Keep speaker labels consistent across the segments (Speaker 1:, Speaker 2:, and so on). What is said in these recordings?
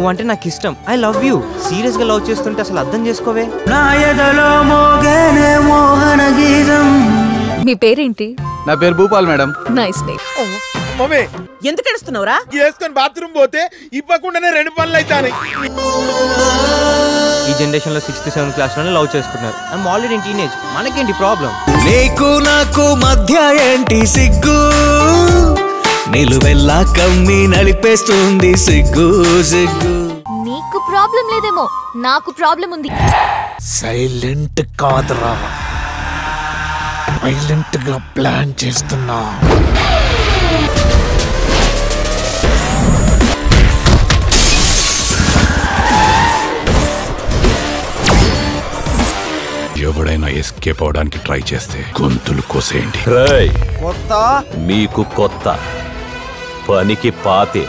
Speaker 1: నువ్వంటే నాకు ఇష్టం ఐ లవ్ యూ సీరియస్ గా లవ్ చేస్తుంటే అసలు అర్థం చేసుకోవే
Speaker 2: మీ పేరేంటి
Speaker 3: నా పేరు Bhupal madam
Speaker 2: nice name
Speaker 4: mummy
Speaker 5: ఎందుకు ఎడుస్తున్నావురా
Speaker 4: వేసుకొని బాత్రూమ్ పోతే ఇవ్వకుండానే రెండు పనులు అవుతాయి
Speaker 1: ఈ జనరేషన్ లో సిక్స్త్ సెవెంత్ క్లాస్ లోనే లవ్ చేసుకుంటున్నారు ఐఎమ్ ఆల్రెడీ ఇన్ టీనేజ్ మనకేంటి ప్రాబ్లం
Speaker 6: నీకు నాకు మధ్య ఏంటి సిగ్గు నిలువెల్లా కమ్మి నలిపేస్తుంది సిగ్గు సిగ్గు
Speaker 2: నీకు ప్రాబ్లం లేదేమో నాకు ప్రాబ్లం ఉంది
Speaker 4: సైలెంట్ కాదురా వైలెంట్ గా ప్లాన్ చేస్తున్నా
Speaker 7: ఎవడైనా ఎస్కేప్ అవడానికి ట్రై చేస్తే గొంతులు కోసేయండి
Speaker 3: కొత్త
Speaker 8: మీకు కొత్త పనికి పాతే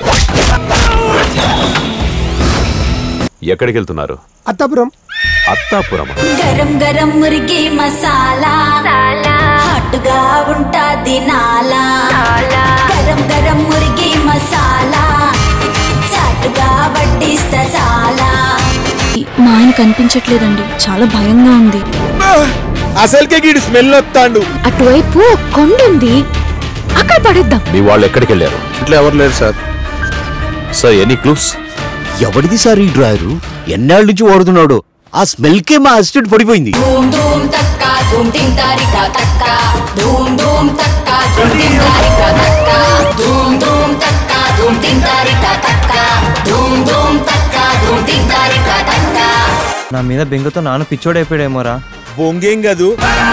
Speaker 8: ఎక్కడికి వెళ్తున్నారు
Speaker 4: అత్తాపురం
Speaker 8: అత్తాపురం
Speaker 9: గరం గరం మురిగి మసాలా హాట్గా ఉంటాది నాలా గరం గరం మురిగి మసాలా చాటుగా వడ్డిస్తా చాలా
Speaker 2: మా ఆయన కనిపించట్లేదండి చాలా భయంగా ఉంది
Speaker 4: అసలుకే గీడు స్మెల్ వస్తాడు
Speaker 2: అటువైపు కొండ ఉంది అక్కడ పడేద్దాం
Speaker 8: మీ వాళ్ళు ఎక్కడికి వెళ్ళారు
Speaker 3: ఇట్లా ఎవరు లేరు సార్
Speaker 8: సార్ ఎనీ క్లూస్
Speaker 6: ఎవడిది సార్ ఈ డ్రాయరు ఎన్నాళ్ళ నుంచి వాడుతున్నాడు ఆ స్మెల్ కే మా అసిస్టెంట్ పడిపోయింది
Speaker 9: ధూమ్ ధూమ్ తక్క ధూమ్ తింటారిక తక్క ధూమ్ ధూమ్ తక్క ధూమ్ తింటారిక తక్క ధూమ్ ధూమ్ తక్క ధూమ్ తింటారిక తక్క ధూమ్ ధూమ్ తక్క ధూమ్ తింటారిక తక్క
Speaker 1: నా మీద బెంగతో నాన్న పిచ్చోడైపోయాడేమోరా
Speaker 4: బొంగేం కాదు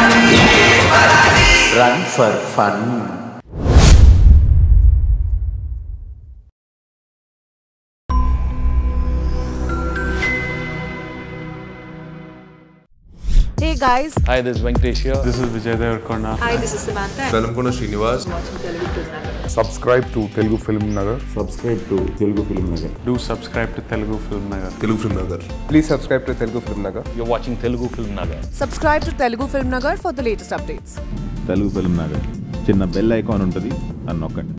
Speaker 8: run for fun
Speaker 5: Hey guys,
Speaker 3: hi this Venkatesh
Speaker 10: This is Vijay Devarkonda.
Speaker 5: hi, this is Samantha.
Speaker 7: Velankonda Srinivas
Speaker 10: Subscribe to Telugu Film Nagar.
Speaker 7: do subscribe to Telugu Film Nagar
Speaker 10: Do subscribe to Telugu Film Nagar.
Speaker 7: Telugu film Nagar
Speaker 10: Please subscribe to Telugu Film Nagar.
Speaker 3: You watching Telugu film Nagar
Speaker 5: Subscribe to Telugu Film Nagar for the latest updates.
Speaker 11: Telugu film Nagar చిన్న bell icon ఉంటుంది అని నొక్కండి